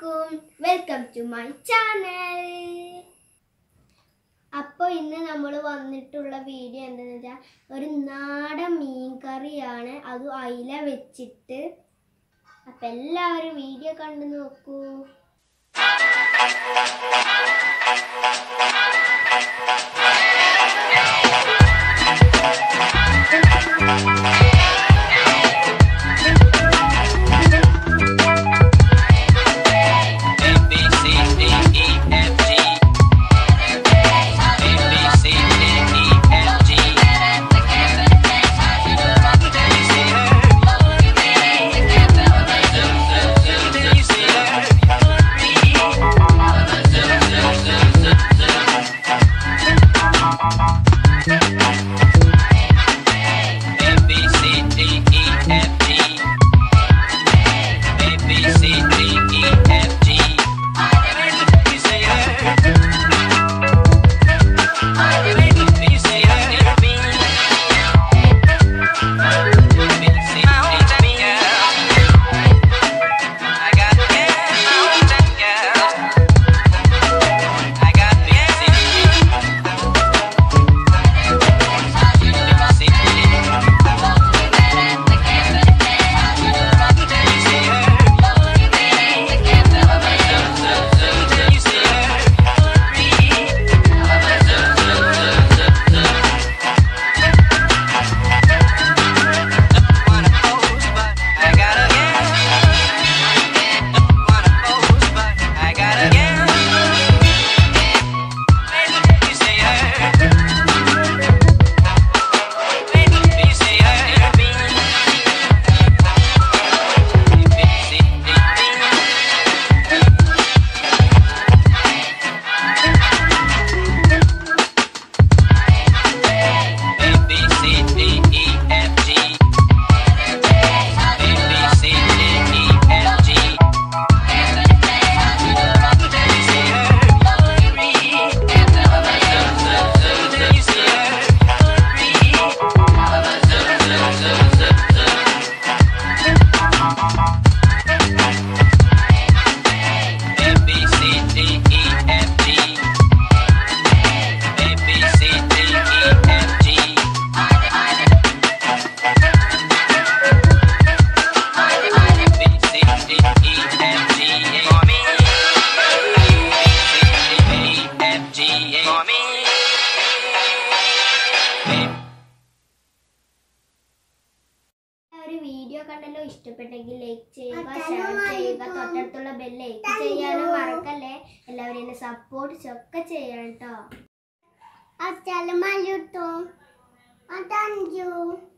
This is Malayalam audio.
അലൈക്കും വെൽക്കം ടു മൈ ചാനൽ അപ്പോൾ ഇന്ന് നമ്മൾ വന്നിട്ടുള്ള വീഡിയോ എന്താണെന്ന് വെച്ചാൽ ഒരു നാടൻ മീൻ കറിയാണ് അത് അയില വെച്ചിട്ട് അപ്പം എല്ലാവരും വീഡിയോ കണ്ടു നോക്കൂ A B C D E F G. A B C D E F G. Can you see her? Can you see her? A B C D E F G. A B C D E F G. You say her. You say her. B. B, C, D, E, girl. I got yeah, I want that girl. I got B, C, D. B, C, D. You say her. You say her. Wanna pose, but I gotta get. Wanna pose, but I gotta get. You say her. You say her. B. B, C, D, E. A B C D E F G. A B C D E F G. You see her? You see her? A B C D E F G. A B C D E F G. B C D E F G for me. B C D E F G for me. ഒരു വീഡിയോ കണ്ടല്ലോ ഇഷ്ടപ്പെട്ടെങ്കിൽ ലൈക്ക് ചെയ്യുക ഷെയർ ചെയ്യുക തൊട്ടടുത്തുള്ള ബെൽ ലൈക്ക് ചെയ്യാനും മറക്കല്ലേ എല്ലാവരും എന്നെ സപ്പോർട്ട് ഒക്കെ ചെയ്യണം കേട്ടോ Assalamualaikum. Thank you.